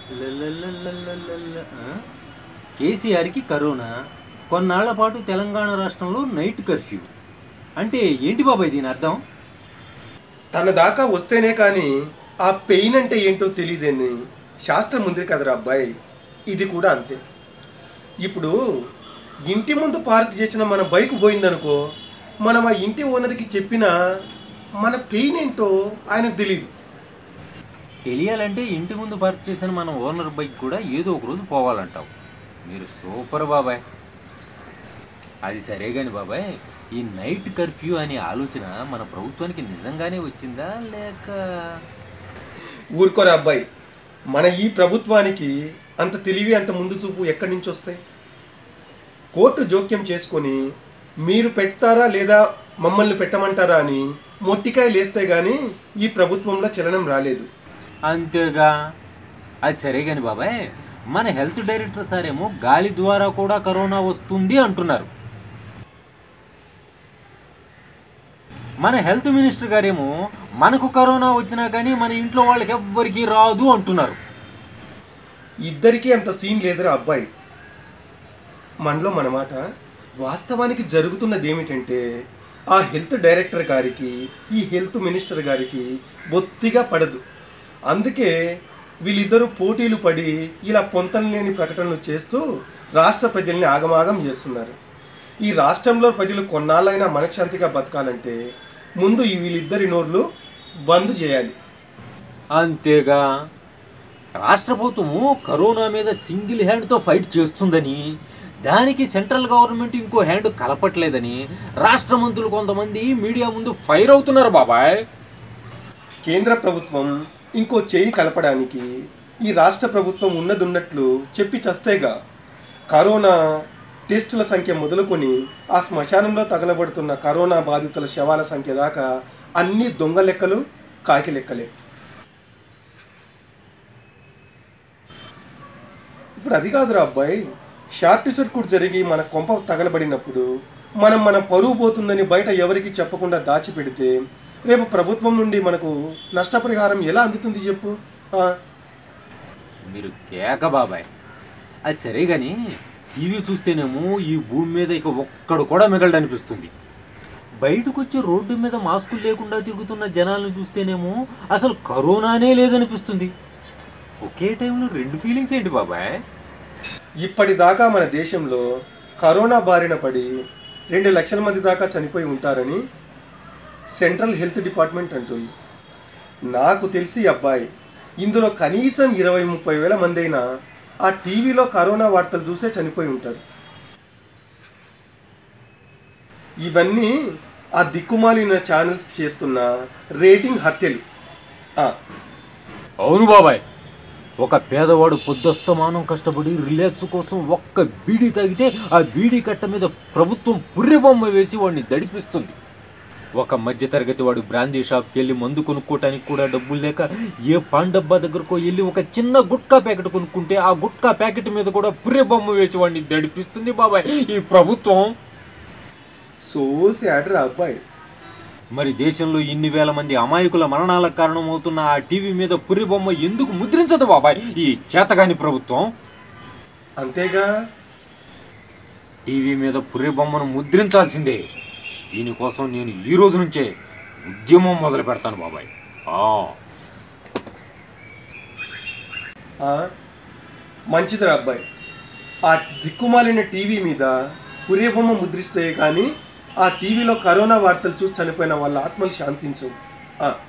లలలలలలల, ఆ? కేసీఆర్కి కరోనా కొన్నాళ్ల పాటు తెలంగాణ రాష్ట్రంలో నైట్ కర్ఫ్యూ అంటే ఏంటి బాబాయ్ దీని అర్థం తన దాకా వస్తేనే కానీ ఆ పెయిన్ అంటే ఏంటో తెలియదని శాస్త్రం ఉంది కదరా అబ్బాయి ఇది కూడా అంతే ఇప్పుడు ఇంటి ముందు పార్క్ చేసిన మన బైక్ పోయిందనుకో మనం ఆ ఇంటి ఓనర్కి చెప్పినా మన పెయిన్ ఏంటో ఆయనకు తెలియదు తెలియాలంటే ఇంటి ముందు పార్క్ చేసిన మన ఓనర్ బైక్ కూడా ఏదో ఒక రోజు పోవాలంటావు మీరు సూపర్ బాబాయ్ అది సరే కానీ బాబాయ్ ఈ నైట్ కర్ఫ్యూ అనే ఆలోచన మన ప్రభుత్వానికి నిజంగానే వచ్చిందా లేక ఊరుకోరా అబ్బాయి మన ఈ ప్రభుత్వానికి అంత తెలివి అంత ముందు చూపు ఎక్కడి నుంచి వస్తాయి కోర్టు జోక్యం చేసుకొని మీరు పెట్టారా లేదా మమ్మల్ని పెట్టమంటారా అని మొట్టికాయ లేస్తే కానీ ఈ ప్రభుత్వంలో చలనం రాలేదు అంతేగా అది సరే కానీ బాబాయ్ మన హెల్త్ డైరెక్టర్ సార్ ఏమో గాలి ద్వారా కూడా కరోనా వస్తుంది అంటున్నారు మన హెల్త్ మినిస్టర్ గారేమో మనకు కరోనా వచ్చినా కానీ మన ఇంట్లో వాళ్ళకి ఎవ్వరికీ రాదు అంటున్నారు ఇద్దరికీ అంత సీన్ లేదురా అబ్బాయి మనలో మన మాట వాస్తవానికి జరుగుతున్నది ఏమిటంటే ఆ హెల్త్ డైరెక్టర్ గారికి ఈ హెల్త్ మినిస్టర్ గారికి బొత్తిగా పడదు అందుకే వీళ్ళిద్దరూ పోటీలు పడి ఇలా పొంతం లేని ప్రకటనలు చేస్తూ రాష్ట్ర ప్రజల్ని ఆగమాగం చేస్తున్నారు ఈ రాష్ట్రంలో ప్రజలు కొన్నాళ్ళైనా మనశ్శాంతిగా బతకాలంటే ముందు ఈ వీళ్ళిద్దరి నోర్లు బంద్ చేయాలి అంతేగా రాష్ట్ర ప్రభుత్వము కరోనా మీద సింగిల్ హ్యాండ్తో ఫైట్ చేస్తుందని దానికి సెంట్రల్ గవర్నమెంట్ ఇంకో హ్యాండ్ కలపట్లేదని రాష్ట్ర మంత్రులు కొంతమంది మీడియా ముందు ఫైర్ అవుతున్నారు బాబాయ్ కేంద్ర ప్రభుత్వం ఇంకో చేయి కలపడానికి ఈ రాష్ట్ర ప్రభుత్వం ఉన్నదున్నట్లు చెప్పి చస్తేగా కరోనా టెస్టుల సంఖ్య మొదలుకొని ఆ శ్మశానంలో తగలబడుతున్న కరోనా బాధితుల శవాల సంఖ్య దాకా అన్ని దొంగ లెక్కలు కాకి లెక్కలే ఇప్పుడు అది కాదురా అబ్బాయి షార్ట్ సర్క్యూట్ జరిగి మన కొంప తగలబడినప్పుడు మనం మన పరువు పోతుందని బయట ఎవరికి చెప్పకుండా దాచిపెడితే రేపు ప్రభుత్వం నుండి మనకు నష్టపరిహారం ఎలా అందుతుంది చెప్పు ఆ, మీరు కేక బాబాయ్ అది సరే కానీ టీవీ చూస్తేనేమో ఈ భూమి మీద ఇక ఒక్కడు కూడా మిగలడనిపిస్తుంది బయటకు వచ్చి రోడ్డు మీద మాస్కులు లేకుండా తిరుగుతున్న జనాలను చూస్తేనేమో అసలు కరోనానే లేదనిపిస్తుంది ఒకే టైంలో రెండు ఫీలింగ్స్ ఏంటి బాబాయ్ ఇప్పటిదాకా మన దేశంలో కరోనా బారిన పడి రెండు లక్షల మంది దాకా చనిపోయి ఉంటారని సెంట్రల్ హెల్త్ డిపార్ట్మెంట్ అంటుంది నాకు తెలిసి అబ్బాయి ఇందులో కనీసం ఇరవై ముప్పై వేల మంది అయినా ఆ టీవీలో కరోనా వార్తలు చూసే చనిపోయి ఉంటారు ఇవన్నీ ఆ దిక్కుమాలిన ఛానల్స్ చేస్తున్న రేటింగ్ హత్యలు ఆ, అవును బాబాయ్ ఒక పేదవాడు పొద్దుస్తమానం కష్టపడి రిలాక్స్ కోసం ఒక్క బీడీ తాగితే ఆ బీడీ కట్ట మీద ప్రభుత్వం పుర్రె బొమ్మ వేసి వాడిని దడిపిస్తుంది ఒక మధ్యతరగతి వాడు బ్రాందీ షాప్కి వెళ్ళి మందు కొనుక్కోవటానికి కూడా డబ్బులు లేక ఏ పాన్ డబ్బా దగ్గరకు వెళ్ళి ఒక చిన్న గుట్కా ప్యాకెట్ కొనుక్కుంటే ఆ గుట్కా ప్యాకెట్ మీద కూడా పుర్రె బొమ్మ వేసి వాడిని దడిపిస్తుంది బాబాయ్ ఈ ప్రభుత్వం సో సాడ్ రా అబ్బాయి మరి దేశంలో ఇన్ని వేల మంది అమాయకుల మరణాలకు కారణమవుతున్న ఆ టీవీ మీద పుర్రె బొమ్మ ఎందుకు ముద్రించదు బాబాయ్ ఈ చేతగాని ప్రభుత్వం అంతేగా టీవీ మీద పుర్రె బొమ్మను ముద్రించాల్సిందే దీనికోసం నేను ఈ రోజు నుంచే ఉద్యమం మొదలు పెడతాను బాబాయ్ ఆ, ఆ, మంచిదిరా అబ్బాయి ఆ దిక్కుమాలిన టీవీ మీద బొమ్మ ముద్రిస్తే కానీ ఆ టీవీలో కరోనా వార్తలు చూసి చనిపోయిన వాళ్ళ ఆత్మలు శాంతించవు ఆ,